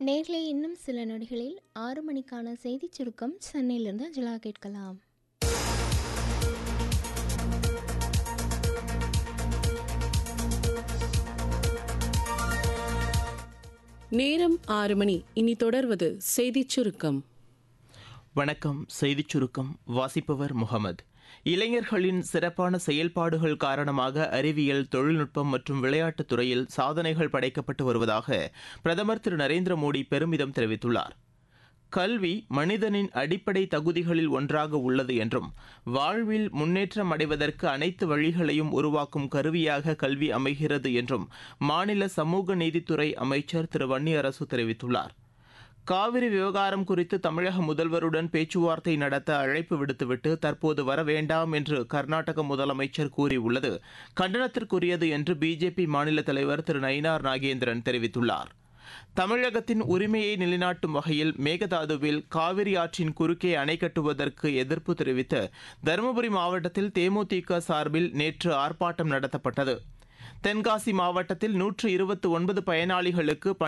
நேர்லே இன்னும் சில நொடிகளில் ஆறு மணிக்கான செய்திச் சுருக்கம் சென்னையிலிருந்து அஞ்சலா கேட்கலாம் நேரம் ஆறு மணி இனி தொடர்வது செய்திச் சுருக்கம் வணக்கம் செய்திச் சுருக்கம் வாசிப்பவர் முகமது இளைஞர்களின் சிறப்பான செயல்பாடுகள் காரணமாக அறிவியல் தொழில்நுட்பம் மற்றும் விளையாட்டுத் துறையில் சாதனைகள் படைக்கப்பட்டு வருவதாக பிரதமர் திரு நரேந்திர மோடி பெருமிதம் தெரிவித்துள்ளார் கல்வி மனிதனின் அடிப்படை தகுதிகளில் ஒன்றாக உள்ளது என்றும் வாழ்வில் முன்னேற்றம் அடைவதற்கு அனைத்து வழிகளையும் உருவாக்கும் கருவியாக கல்வி அமைகிறது என்றும் மாநில சமூக நீதித்துறை அமைச்சர் திரு வன்னியரசு தெரிவித்துள்ளார் காவிரி விவகாரம் குறித்து தமிழக முதல்வருடன் பேச்சுவார்த்தை நடத்த அழைப்பு விடுத்துவிட்டு தற்போது வர வேண்டாம் என்று கர்நாடக முதலமைச்சர் கூறியுள்ளது கண்டனத்திற்குரியது என்று பிஜேபி மாநில தலைவர் திரு நயினார் நாகேந்திரன் தெரிவித்துள்ளார் தமிழகத்தின் உரிமையை நிலைநாட்டும் வகையில் மேகதாதுவில் காவிரி ஆற்றின் குறுக்கே அணை கட்டுவதற்கு எதிர்ப்பு தெரிவித்து தருமபுரி மாவட்டத்தில் தேமுதிக சார்பில் நேற்று ஆர்ப்பாட்டம் நடத்தப்பட்டது தென்காசி மாவட்டத்தில் நூற்று இருபத்தி ஒன்பது பயனாளிகளுக்கு